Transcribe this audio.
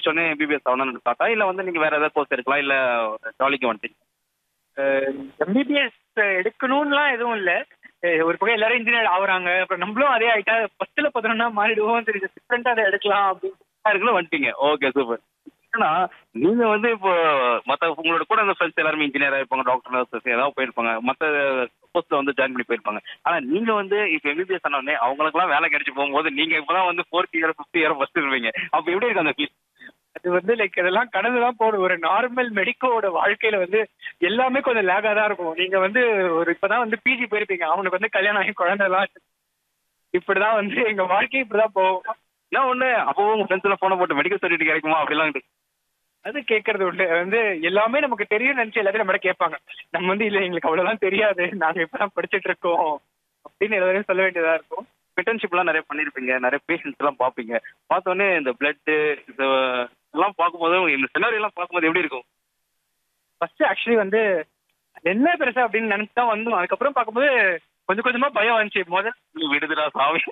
முடிச்சோடனே எம்பிபிஎஸ் ஆகணும்னு ஸ்டார்ட்டா இல்லை வந்து நீங்கள் வேற ஏதாவது கோர்ஸ் எடுக்கலாம் இல்லை ஜாலிக்கு வந்துட்டீங்க எம்பிபிஎஸ் எடுக்கணும்லாம் எதுவும் இல்ல அஹ் ஒரு பக்கம் எல்லாரும் இன்ஜினியர் ஆகுறாங்க அப்புறம் நம்மளும் அதே ஆயிட்டா பத்துல பதினொன்னா மாறிடுவோம் சரி டிஃப்ரெண்டா அதை எடுக்கலாம் அப்படின்னு இருக்குல்ல வந்துட்டீங்க ஓகே சூப்பர் ஏன்னா நீங்க வந்து இப்போ மத்த உங்களோட கூட அந்த ஃப்ரெண்ட்ஸ் எல்லாருமே இன்ஜினியரா இருப்பாங்க டாக்டர் நர்சஸ் ஏதாவது போயிருப்பாங்க மத்த போஸ்ட்ல வந்து ஜாயின் பண்ணி போயிருப்பாங்க ஆனா நீங்க வந்து இப்போ எம்பிபிஎஸ் ஆனோடனே அவங்களுக்குலாம் வேலை கிடைச்சு போகும்போது நீங்க இப்பதான் வந்து fourth year fifth year first இருப்பீங்க அப்போ எப்படி இருக்கு அந்த ஃபீல் அது வந்து லைக் இதெல்லாம் கடந்து தான் போகணும் ஒரு நார்மல் மெடிக்கோட வாழ்க்கையில வந்து எல்லாமே கொஞ்சம் லேகா தான் இருக்கும் நீங்க வந்து ஒரு இப்பதான் வந்து பிஜி போயிருப்பீங்க அவனுக்கு வந்து கல்யாணம் ஆகி குழந்தை எல்லாம் இப்படிதான் வந்து எங்க வாழ்க்கை இப்படிதான் போகும் என்ன ஒண்ணு அப்போ உங்க ஃப்ரெண்ட்ஸ் எல்லாம் போன போட்டு மெடிக்கல் சர்டிஃபிகேட் கிடைக்குமா அப்படிலாம் இருக்கு. அது கேட்கறது உண்டு அது வந்து எல்லாமே நமக்கு தெரியும் நினைச்சு எல்லாத்தையும் நம்மகிட்ட கேட்பாங்க நம்ம வந்து இல்ல எங்களுக்கு அவ்வளவுதான் தெரியாது நாங்க இப்பதான் படிச்சிட்டு இருக்கோம் அப்படின்னு எல்லாரையும் சொல்ல வேண்டியதா இருக்கும் இன்டர்ன்ஷிப்லாம் நிறைய பண்ணியிருப்பீங்க நிறைய பேஷண்ட்ஸ் எல்லாம் பார்ப்பீங்க பார்த்தோன்னே இந்த பிளட் எல்லாம் பார்க்கும்போது இந்த சினாரி எல்லாம் பார்க்கும்போது எப்படி இருக்கும் ஃபர்ஸ்ட் ஆக்சுவலி வந்து அது என்ன பெருசா அப்படின்னு நினைச்சு தான் வந்தோம் அதுக்கப்புறம் பார்க்கும்போது கொஞ்சம் கொஞ்சமா பயம் வந்துச்சு முதல் நீ விடுதுடா சாமி